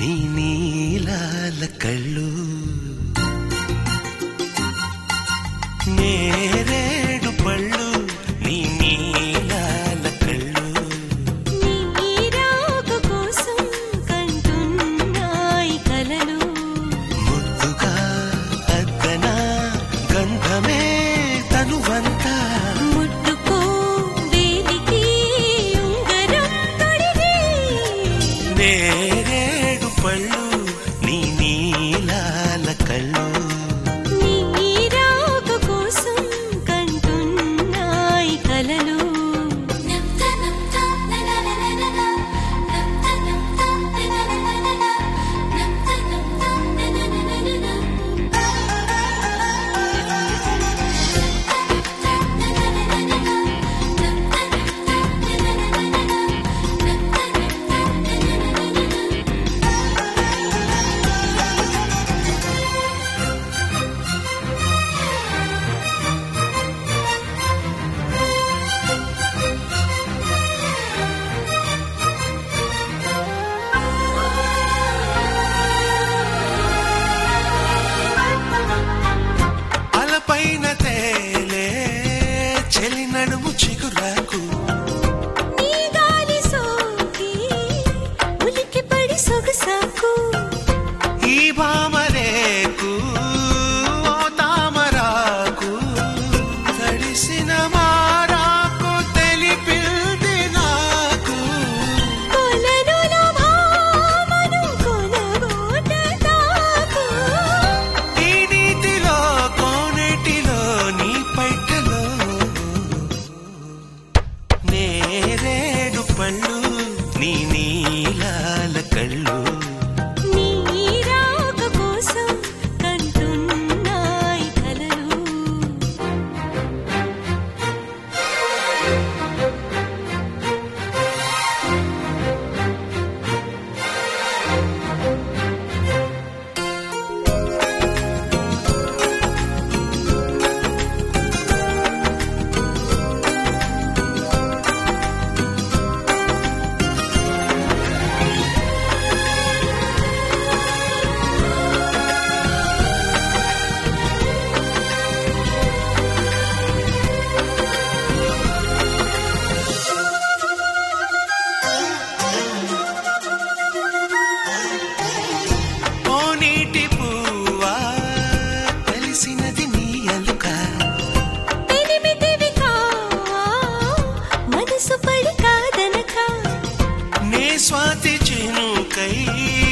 నీ నీలాల కళ్ళు నేరేడు పళ్ళు నీ నీలాల కళ్ళు నీ రాక కోసం కంటున్నాయి కలలు ముద్దుగా అద్దన గంధమే తనువంతా ముట్టుకో వేలికి ఉంగరం తొడిగి నేరేడు పళ్ళు నీ నీలాల కళ్ళు నీ రాక కోసం కంటున్నాయి కలలు అలపైన తేలే చెలి నడుము చిగురాకు నీ గాలి సోకి ఉలికి పడి సొగసాకు ఈ భామరేకు ఓ తామరాకు తడిసిన మారాకు తెలిపింది నాకు కొలనుల భామను కొనగోట తాకు ఈ నీటిలో కోనేటిలో నీ పైటలో నేరేడు పళ్ళు నీ నీలాల కళ్ళు నీ రాక కోసం కంటున్నాయి కలలు ఓ నీటి పువ్వా తెలిసినది నీ అలుక ఎనిమిదివి కావా మనసు పడి కాదనక నే స్వాతి చినుకై